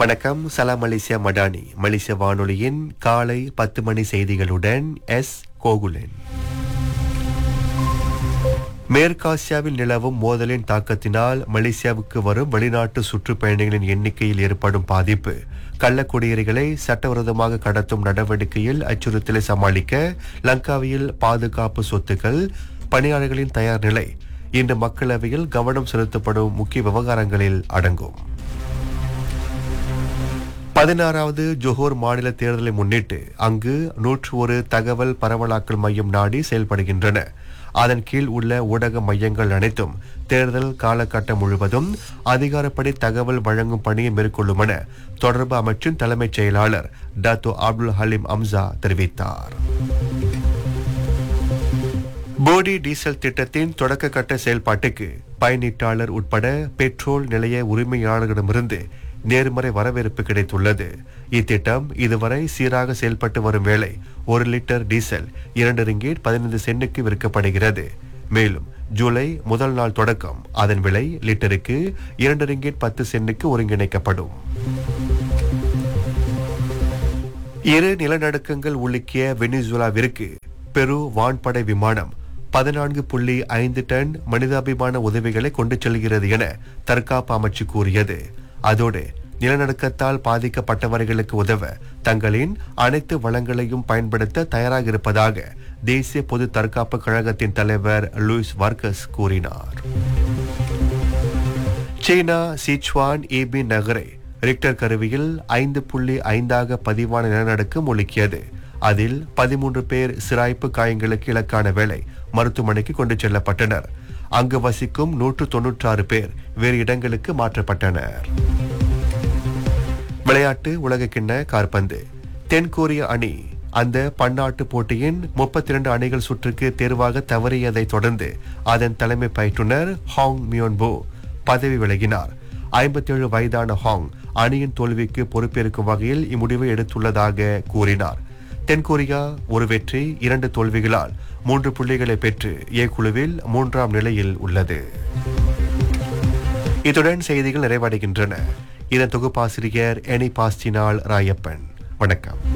வணக்கம் சலாம் மலேசியா மடானி மலேசிய வானொலியின் காலை பத்து மணி செய்திகளுடன் எஸ் கோகுலன் மேற்காசியாவில் நிலவும் மோதலின் தாக்கத்தினால் மலேசியாவுக்கு வரும் வெளிநாட்டு சுற்றுப்பயணிகளின் எண்ணிக்கையில் ஏற்படும் பாதிப்பு கள்ளக்குடியேறிகளை சட்டவிரோதமாக கடத்தும் நடவடிக்கையில் அச்சுறுத்தலை சமாளிக்க லங்காவியில் பாதுகாப்பு சொத்துக்கள் பணியாளர்களின் தயார் நிலை இன்று மக்களவையில் கவனம் செலுத்தப்படும் முக்கிய விவகாரங்களில் அடங்கும் பதினாறாவது ஜொஹோர் மாநில தேர்தலை முன்னிட்டு அங்கு நூற்று ஒரு தகவல் பரவலாக்கல் மையம் நாடி செயல்படுகின்றன அதன் கீழ் உள்ள ஊடக மையங்கள் அனைத்தும் தேர்தல் காலகட்டம் முழுவதும் அதிகாரப்படி தகவல் வழங்கும் பணியை மேற்கொள்ளும் என தொடர்பு அமைச்சின் தலைமைச் செயலாளர் டாத்தோ அப்துல் ஹலீம் அம்சா தெரிவித்தார் போடி டீசல் திட்டத்தின் தொடக்க கட்ட செயல்பாட்டுக்கு பயனீட்டாளர் உட்பட பெட்ரோல் நிலைய உரிமையாளர்களிடமிருந்து நேர்மறை வரவேற்பு கிடைத்துள்ளது இத்திட்டம் இதுவரை சீராக செயல்பட்டு வரும் வேளை ஒரு லிட்டர் டீசல் இரண்டு ரிங்கேட் பதினைந்து சென்னுக்கு விற்கப்படுகிறது மேலும் ஜூலை முதல் நாள் தொடக்கம் அதன் விலை லிட்டருக்கு இரண்டு ரிங்கேட் பத்து சென்னுக்கு ஒருங்கிணைக்கப்படும் இரு நிலநடுக்கங்கள் உலுக்கிய வெனிசுலாவிற்கு பெரு வான்படை விமானம் பதினான்கு புள்ளி ஐந்து டன் மனிதாபிமான உதவிகளை கொண்டு செல்கிறது என தற்காப்பு அமைச்சு கூறியது அதோடு நிலநடுக்கத்தால் பாதிக்கப்பட்டவர்களுக்கு உதவ தங்களின் அனைத்து வளங்களையும் பயன்படுத்த தயாராக இருப்பதாக தேசிய பொது தற்காப்பு கழகத்தின் தலைவர் லூயிஸ் வார்கஸ் கூறினார் சீனா சிச்சுவான் ஏபி நகரை ரிக்டர் கருவியில் ஐந்து புள்ளி ஐந்தாக பதிவான நிலநடுக்கம் ஒழுக்கியது அதில் பதிமூன்று பேர் சிராய்ப்பு காயங்களுக்கு இலக்கான வேளை மருத்துவமனைக்கு கொண்டு செல்லப்பட்டனர் அங்கு வசிக்கும் நூற்று தொன்னூற்றாறு பேர் வேறு இடங்களுக்கு மாற்றப்பட்டனர் விளையாட்டு உலகக்கிண்ண காற்பந்து தென்கொரிய அணி அந்த பன்னாட்டு போட்டியின் முப்பத்தி இரண்டு அணிகள் சுற்றுக்கு தேர்வாக தவறியதை தொடர்ந்து அதன் தலைமை பயிற்றுனர் ஹாங் மியோன்போ பதவி விலகினார் ஐம்பத்தி ஏழு வயதான ஹாங் அணியின் தோல்விக்கு பொறுப்பேற்கும் வகையில் இம்முடிவை எடுத்துள்ளதாக கூறினார் தென்கொரியா ஒரு வெற்றி இரண்டு தோல்விகளால் மூன்று புள்ளிகளை பெற்று ஏ குழுவில் மூன்றாம் நிலையில் உள்ளது இத்துடன் செய்திகள் நிறைவடைகின்றன இதன் தொகுப்பாசிரியர் எனி பாஸ்டினால் ராயப்பன் வணக்கம்